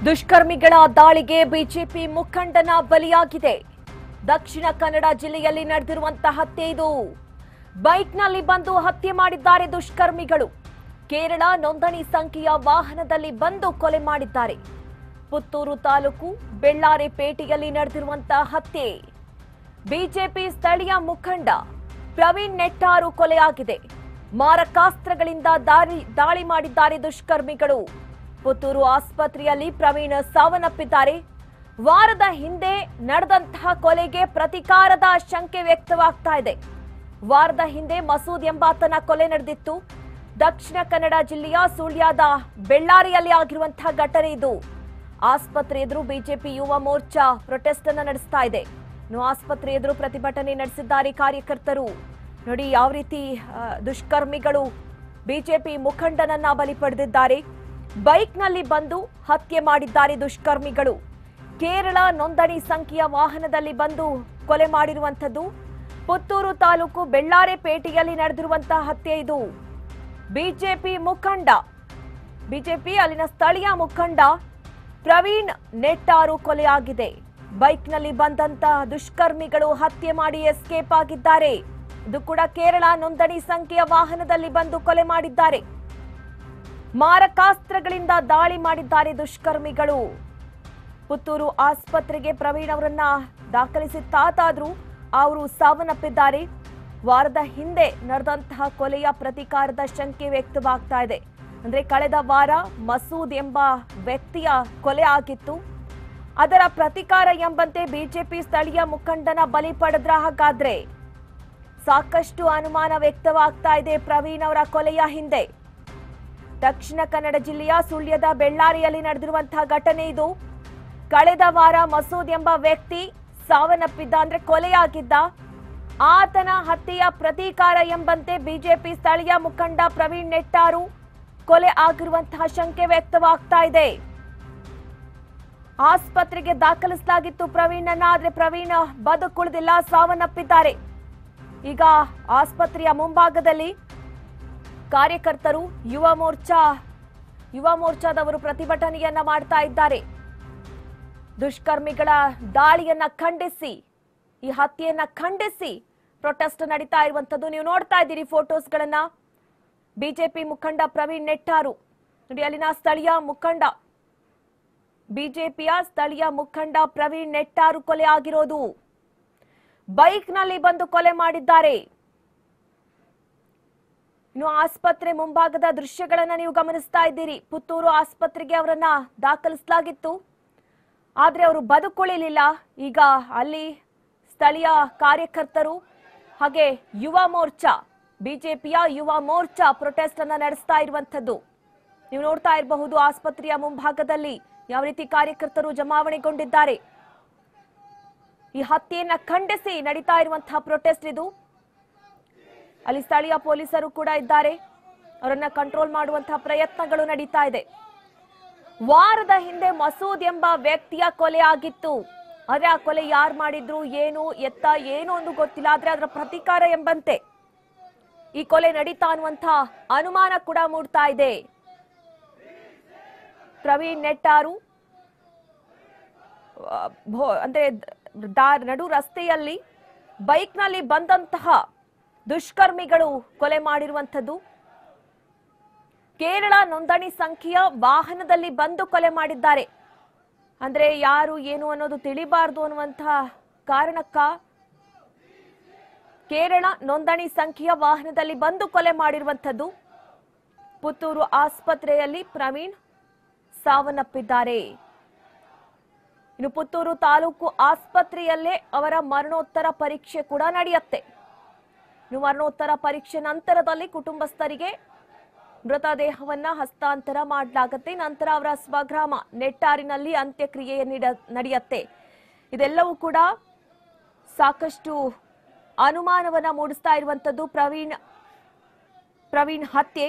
ದುಷ್ಕರ್ಮಿಗಳ ದಾಳಿಗೆ ಬಿಜೆಪಿ ಮುಖಂಡನ ಬಲಿಯಾಗಿದೆ ದಕ್ಷಿಣ ಕನ್ನಡ ಜಿಲ್ಲೆಯಲ್ಲಿ ನಡೆದಿರುವಂತಹ ಹತ್ಯೆ ಇದು ಬೈಕ್ನಲ್ಲಿ ಬಂದು ಹತ್ಯೆ ಮಾಡಿದ್ದಾರೆ ದುಷ್ಕರ್ಮಿಗಳು ಕೇರಳ ನೋಂದಣಿ ಸಂಖ್ಯೆಯ ವಾಹನದಲ್ಲಿ ಬಂದು ಕೊಲೆ ಮಾಡಿದ್ದಾರೆ ಪುತ್ತೂರು ತಾಲೂಕು ಬೆಳ್ಳಾರೆ ಪೇಟೆಯಲ್ಲಿ ನಡೆದಿರುವಂತಹ ಹತ್ಯೆ ಬಿಜೆಪಿ ಸ್ಥಳೀಯ ಮುಖಂಡ ಪ್ರವೀಣ್ ನೆಟ್ಟಾರು ಕೊಲೆಯಾಗಿದೆ ಮಾರಕಾಸ್ತ್ರಗಳಿಂದ ದಾಳಿ ದಾಳಿ ಮಾಡಿದ್ದಾರೆ ದುಷ್ಕರ್ಮಿಗಳು ಪುತ್ತೂರು ಆಸ್ಪತ್ರೆಯಲ್ಲಿ ಪ್ರವೀಣ್ ಸಾವನ್ನಪ್ಪಿದ್ದಾರೆ ವಾರದ ಹಿಂದೆ ನಡೆದಂತಹ ಕೊಲೆಗೆ ಪ್ರತಿಕಾರದ ಶಂಕೆ ವ್ಯಕ್ತವಾಗ್ತಾ ಇದೆ ವಾರದ ಹಿಂದೆ ಮಸೂದ್ ಎಂಬಾತನ ಕೊಲೆ ನಡೆದಿತ್ತು ದಕ್ಷಿಣ ಕನ್ನಡ ಜಿಲ್ಲೆಯ ಸುಳ್ಯದ ಬೆಳ್ಳಾರಿಯಲ್ಲಿ ಆಗಿರುವಂತಹ ಘಟನೆ ಇದು ಆಸ್ಪತ್ರೆ ಎದುರು ಬಿಜೆಪಿ ಯುವ ಮೋರ್ಚಾ ಪ್ರೊಟೆಸ್ಟ್ ಅನ್ನ ನಡೆಸ್ತಾ ಇದೆ ಇನ್ನು ಆಸ್ಪತ್ರೆ ಎದುರು ಪ್ರತಿಭಟನೆ ನಡೆಸಿದ್ದಾರೆ ಕಾರ್ಯಕರ್ತರು ನೋಡಿ ಯಾವ ರೀತಿ ಆ, ದುಷ್ಕರ್ಮಿಗಳು ಬಿಜೆಪಿ ಮುಖಂಡನನ್ನ ಬಲಿ ಪಡೆದಿದ್ದಾರೆ ಬೈಕ್ನಲ್ಲಿ ಬಂದು ಹತ್ಯೆ ಮಾಡಿದ್ದಾರೆ ದುಷ್ಕರ್ಮಿಗಳು ಕೇರಳ ನೋಂದಣಿ ಸಂಖ್ಯೆಯ ವಾಹನದಲ್ಲಿ ಬಂದು ಕೊಲೆ ಮಾಡಿರುವಂಥದ್ದು ಪುತ್ತೂರು ತಾಲೂಕು ಬೆಳ್ಳಾರೆ ಪೇಟೆಯಲ್ಲಿ ನಡೆದಿರುವಂತಹ ಹತ್ಯೆ ಇದು ಬಿಜೆಪಿ ಮುಖಂಡ ಬಿಜೆಪಿ ಅಲ್ಲಿನ ಸ್ಥಳೀಯ ಮುಖಂಡ ಪ್ರವೀಣ್ ನೆಟ್ಟಾರು ಕೊಲೆಯಾಗಿದೆ ಬೈಕ್ನಲ್ಲಿ ಬಂದಂತಹ ದುಷ್ಕರ್ಮಿಗಳು ಹತ್ಯೆ ಮಾಡಿ ಎಸ್ಕೇಪ್ ಆಗಿದ್ದಾರೆ ಇದು ಕೂಡ ಕೇರಳ ನೋಂದಣಿ ಸಂಖ್ಯೆಯ ವಾಹನದಲ್ಲಿ ಬಂದು ಕೊಲೆ ಮಾಡಿದ್ದಾರೆ ಮಾರಕಾಸ್ತ್ರಗಳಿಂದ ದಾಳಿ ಮಾಡಿದ್ದಾರೆ ದುಷ್ಕರ್ಮಿಗಳು ಪುತ್ತೂರು ಆಸ್ಪತ್ರೆಗೆ ಪ್ರವೀಣ್ ಅವರನ್ನ ದಾಖಲಿಸಿತ್ತಾತಾದ್ರೂ ಅವರು ಸಾವನ್ನಪ್ಪಿದ್ದಾರೆ ವಾರದ ಹಿಂದೆ ನಡೆದಂತಹ ಕೊಲೆಯ ಪ್ರತಿಕಾರದ ಶಂಕೆ ವ್ಯಕ್ತವಾಗ್ತಾ ಇದೆ ಅಂದ್ರೆ ಕಳೆದ ವಾರ ಮಸೂದ್ ಎಂಬ ವ್ಯಕ್ತಿಯ ಕೊಲೆ ಆಗಿತ್ತು ಅದರ ಪ್ರತಿಕಾರ ಎಂಬಂತೆ ಬಿಜೆಪಿ ಸ್ಥಳೀಯ ಮುಖಂಡನ ಬಲಿ ಪಡೆದ್ರ ಹಾಗಾದ್ರೆ ಸಾಕಷ್ಟು ಅನುಮಾನ ವ್ಯಕ್ತವಾಗ್ತಾ ಇದೆ ಪ್ರವೀಣ್ ಅವರ ಕೊಲೆಯ ಹಿಂದೆ ದಕ್ಷಿಣ ಕನ್ನಡ ಜಿಲ್ಲೆಯ ಸುಳ್ಯದ ಬೆಳ್ಳಾರಿಯಲ್ಲಿ ನಡೆದಿರುವಂತಹ ಘಟನೆ ಇದು ಕಳೆದ ವಾರ ಮಸೂದ್ ಎಂಬ ವ್ಯಕ್ತಿ ಸಾವನ್ನಪ್ಪಿದ್ದ ಅಂದ್ರೆ ಕೊಲೆಯಾಗಿದ್ದ ಆತನ ಹತ್ಯೆಯ ಪ್ರತೀಕಾರ ಎಂಬಂತೆ ಬಿಜೆಪಿ ಸ್ಥಳೀಯ ಮುಖಂಡ ಪ್ರವೀಣ್ ನೆಟ್ಟಾರು ಕೊಲೆ ಆಗಿರುವಂತಹ ಶಂಕೆ ವ್ಯಕ್ತವಾಗ್ತಾ ಇದೆ ಆಸ್ಪತ್ರೆಗೆ ದಾಖಲಿಸಲಾಗಿತ್ತು ಪ್ರವೀಣನ್ನ ಆದ್ರೆ ಪ್ರವೀಣ್ ಬದುಕುಳಿದಿಲ್ಲ ಸಾವನ್ನಪ್ಪಿದ್ದಾರೆ ಈಗ ಆಸ್ಪತ್ರೆಯ ಮುಂಭಾಗದಲ್ಲಿ ಕಾರ್ಯಕರ್ತರು ಯುವ ಮೋರ್ಚಾ ಯುವ ಮೋರ್ಚಾದವರು ಪ್ರತಿಭಟನೆಯನ್ನ ಮಾಡ್ತಾ ಇದ್ದಾರೆ ದುಷ್ಕರ್ಮಿಗಳ ದಾಳಿಯನ್ನ ಖಂಡಿಸಿ ಈ ಹತ್ಯೆಯನ್ನ ಖಂಡಿಸಿ ಪ್ರೊಟೆಸ್ಟ್ ನಡೀತಾ ಇರುವಂತದ್ದು ನೀವು ನೋಡ್ತಾ ಇದ್ದೀರಿ ಫೋಟೋಸ್ಗಳನ್ನ ಬಿಜೆಪಿ ಮುಖಂಡ ಪ್ರವೀಣ್ ನೆಟ್ಟಾರು ನೋಡಿ ಅಲ್ಲಿನ ಸ್ಥಳೀಯ ಮುಖಂಡ ಬಿಜೆಪಿಯ ಸ್ಥಳೀಯ ಮುಖಂಡ ಪ್ರವೀಣ್ ನೆಟ್ಟಾರು ಕೊಲೆ ಆಗಿರೋದು ಬೈಕ್ನಲ್ಲಿ ಬಂದು ಕೊಲೆ ಮಾಡಿದ್ದಾರೆ ಇನ್ನು ಆಸ್ಪತ್ರೆ ಮುಂಭಾಗದ ದೃಶ್ಯಗಳನ್ನ ನೀವು ಗಮನಿಸ್ತಾ ಇದ್ದೀರಿ ಪುತ್ತೂರು ಆಸ್ಪತ್ರೆಗೆ ಅವರನ್ನ ದಾಖಲಿಸಲಾಗಿತ್ತು ಆದ್ರೆ ಅವರು ಬದುಕುಳಿಲಿಲ್ಲ ಈಗ ಅಲ್ಲಿ ಸ್ಥಳೀಯ ಕಾರ್ಯಕರ್ತರು ಹಾಗೆ ಯುವ ಮೋರ್ಚಾ ಬಿಜೆಪಿಯ ಯುವ ಮೋರ್ಚಾ ಪ್ರೊಟೆಸ್ಟ್ ಅನ್ನ ನಡೆಸ್ತಾ ಇರುವಂತದ್ದು ನೀವು ನೋಡ್ತಾ ಇರಬಹುದು ಆಸ್ಪತ್ರೆಯ ಮುಂಭಾಗದಲ್ಲಿ ಯಾವ ರೀತಿ ಕಾರ್ಯಕರ್ತರು ಜಮಾವಣೆಗೊಂಡಿದ್ದಾರೆ ಈ ಹತ್ಯೆಯನ್ನ ಖಂಡಿಸಿ ನಡೀತಾ ಇರುವಂತಹ ಪ್ರೊಟೆಸ್ಟ್ ಇದು ಅಲ್ಲಿ ಸ್ಥಳೀಯ ಪೊಲೀಸರು ಕೂಡ ಇದ್ದಾರೆ ಅವರನ್ನ ಕಂಟ್ರೋಲ್ ಮಾಡುವಂತಹ ಪ್ರಯತ್ನಗಳು ನಡೀತಾ ಇದೆ ವಾರದ ಹಿಂದೆ ಮಸೂದ್ ಎಂಬ ವ್ಯಕ್ತಿಯ ಕೊಲೆ ಆಗಿತ್ತು ಆದ್ರೆ ಆ ಕೊಲೆ ಯಾರು ಮಾಡಿದ್ರು ಏನು ಎತ್ತ ಏನು ಒಂದು ಗೊತ್ತಿಲ್ಲ ಆದ್ರೆ ಅದರ ಪ್ರತೀಕಾರ ಎಂಬಂತೆ ಈ ಕೊಲೆ ನಡೀತಾ ಅನ್ನುವಂಥ ಅನುಮಾನ ಕೂಡ ಮೂಡ್ತಾ ಇದೆ ಪ್ರವೀಣ್ ನೆಟ್ಟಾರು ಆ, ಭೋ- ಅಂದ್ರೆ ದಾ- ನಡು ರಸ್ತೆಯಲ್ಲಿ ಬೈಕ್ನಲ್ಲಿ ಬಂದಂತಹ ದುಷ್ಕರ್ಮಿಗಳು ಕೊಲೆ ಮಾಡಿರುವಂಥದ್ದು ಕೇರಳ ನೋಂದಣಿ ಸಂಖ್ಯೆಯ ವಾಹನದಲ್ಲಿ ಬಂದು ಕೊಲೆ ಮಾಡಿದ್ದಾರೆ ಅಂದ್ರೆ ಯಾರು ಏನು ಅನ್ನೋದು ತಿಳಿಬಾರ್ದು ಅನ್ನುವಂತಹ ಕಾರಣಕ್ಕ ಕೇರಳ ನೋಂದಣಿ ಸಂಖ್ಯೆಯ ವಾಹನದಲ್ಲಿ ಬಂದು ಕೊಲೆ ಮಾಡಿರುವಂಥದ್ದು ಪುತ್ತೂರು ಆಸ್ಪತ್ರೆಯಲ್ಲಿ ಪ್ರವೀಣ್ ಸಾವನ್ನಪ್ಪಿದ್ದಾರೆ ಇನ್ನು ಪುತ್ತೂರು ತಾಲೂಕು ಆಸ್ಪತ್ರೆಯಲ್ಲೇ ಅವರ ಮರಣೋತ್ತರ ಪರೀಕ್ಷೆ ಕೂಡ ನಡೆಯುತ್ತೆ ಇನ್ನು ಮರಣೋತ್ತರ ಪರೀಕ್ಷೆ ನಂತರದಲ್ಲಿ ಕುಟುಂಬಸ್ಥರಿಗೆ ಮೃತದೇಹವನ್ನ ಹಸ್ತಾಂತರ ಮಾಡಲಾಗುತ್ತೆ ನಂತರ ಅವರ ಸ್ವಗ್ರಾಮ ನೆಟ್ಟಾರಿನಲ್ಲಿ ಅಂತ್ಯಕ್ರಿಯೆ ನೀಡ- ನಡೆಯುತ್ತೆ ಇದೆಲ್ಲವೂ ಕೂಡ ಸಾಕಷ್ಟು ಅನುಮಾನವನ್ನ ಮೂಡಿಸ್ತಾ ಇರುವಂತದ್ದು ಪ್ರವೀಣ್ ಪ್ರವೀಣ್ ಹತ್ಯೆ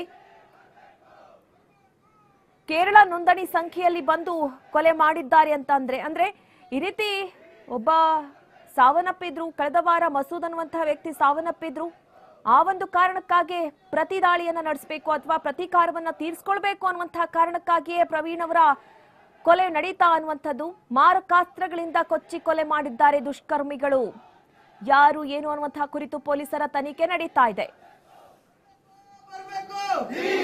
ಕೇರಳ ನೋಂದಣಿ ಸಂಖ್ಯೆಯಲ್ಲಿ ಬಂದು ಕೊಲೆ ಮಾಡಿದ್ದಾರೆ ಅಂತ ಅಂದ್ರೆ ಅಂದ್ರೆ ಈ ರೀತಿ ಒಬ್ಬ ಸಾವನ್ನಪ್ಪಿದ್ರು ಕಳೆದ ವಾರ ಮಸೂದ್ ಅನ್ನುವಂತಹ ವ್ಯಕ್ತಿ ಸಾವನ್ನಪ್ಪಿದ್ರು ಆ ಒಂದು ಕಾರಣಕ್ಕಾಗಿ ಪ್ರತಿ ದಾಳಿಯನ್ನ ನಡೆಸಬೇಕು ಅಥವಾ ಪ್ರತೀಕಾರವನ್ನ ತೀರಿಸ್ಕೊಳ್ಬೇಕು ಅನ್ನುವಂತಹ ಕಾರಣಕ್ಕಾಗಿಯೇ ಪ್ರವೀಣ್ ಅವರ ಕೊಲೆ ನಡೀತಾ ಅನ್ನುವಂಥದ್ದು ಮಾರಕಾಸ್ತ್ರಗಳಿಂದ ಕೊಚ್ಚಿ ಕೊಲೆ ಮಾಡಿದ್ದಾರೆ ದುಷ್ಕರ್ಮಿಗಳು ಯಾರು ಏನು ಅನ್ನುವಂತಹ ಕುರಿತು ಪೊಲೀಸರ ತನಿಖೆ ನಡೀತಾ ಇದೆ ಬರ್ಬೇಕು